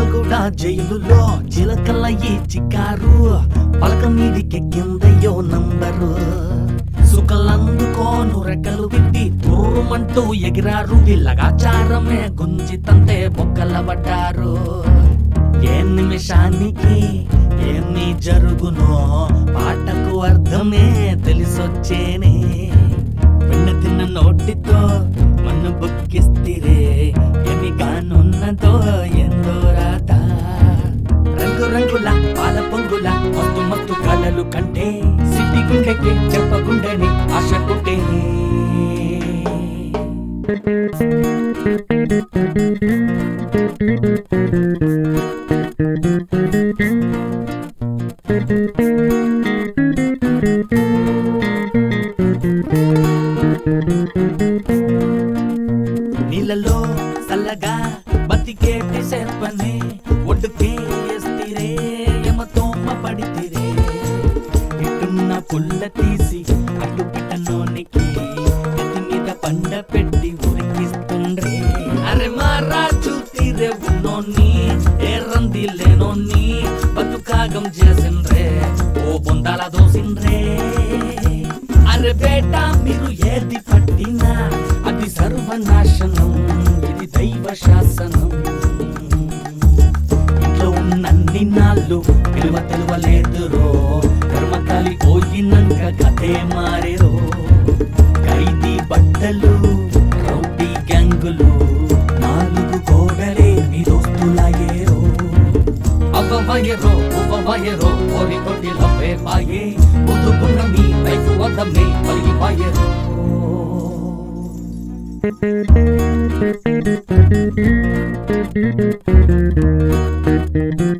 కూడా జైలులో చిలకల ఈ చిక్కారు పలక మీదికెక్కిందయ్యో నంబరు సుఖలందుకోను రెక్కలు విట్టి తుర్రుమంటూ ఎగిరారు వీళ్ళగాచారమే గుంజి తంతే బొక్కల పడ్డారు ఏ నిమిషానికి ఏమి జరుగునో పాటకు అర్థమే తెలిసొచ్చేనే వెన్న తిన్న నోటితో మన్ను బుక్కిస్తిరే ఏమి కానున్నదో ఎందో రాత రంగు రంగుల పాల పొంగుల మత్తు మత్తు కలలు కంటే సిద్ధి గుండెకి చెప్పగుండెని ఆశ పుట్టేనే నీళ్ళలో చల్లగా బతికేటి సేర్పనే ఒడ్డుకే ఎస్తిరే యమతోమ పడితిరే ఇటున్న పుల్ల తీసి అటు పిటనోనికి ఎత్తి మీద పండ పెట్టి ఉరికిస్తుండ్రే అరే మారాజు తీరే ఉన్నోన్ని ఏ రంది లేనోన్ని బతుకాగం చేసిండ్రే ఓ బొందాల దోసిండ్రే అరే బేట మీరు ఏది పట్టినా అది సర్వనాశనం ఇది దైవ శాసనం ఇంట్లో ఉన్నన్ని నాళ్ళు విలువ తెలువలేదురో కర్మకాలి పోయినాక కథే మారేరో ఖైదీ బట్టలు రౌడీ గ్యాంగులు నాలుగు గోడలే మీ దోస్తులాయేరో అవ్వవయరో ఉవ్వవయరో ఓరి కొట్టి లవ్వే పాయే ముద్దుకున్న మీ లైఫ్ వద్దమే పలిగిపాయరో Thank you.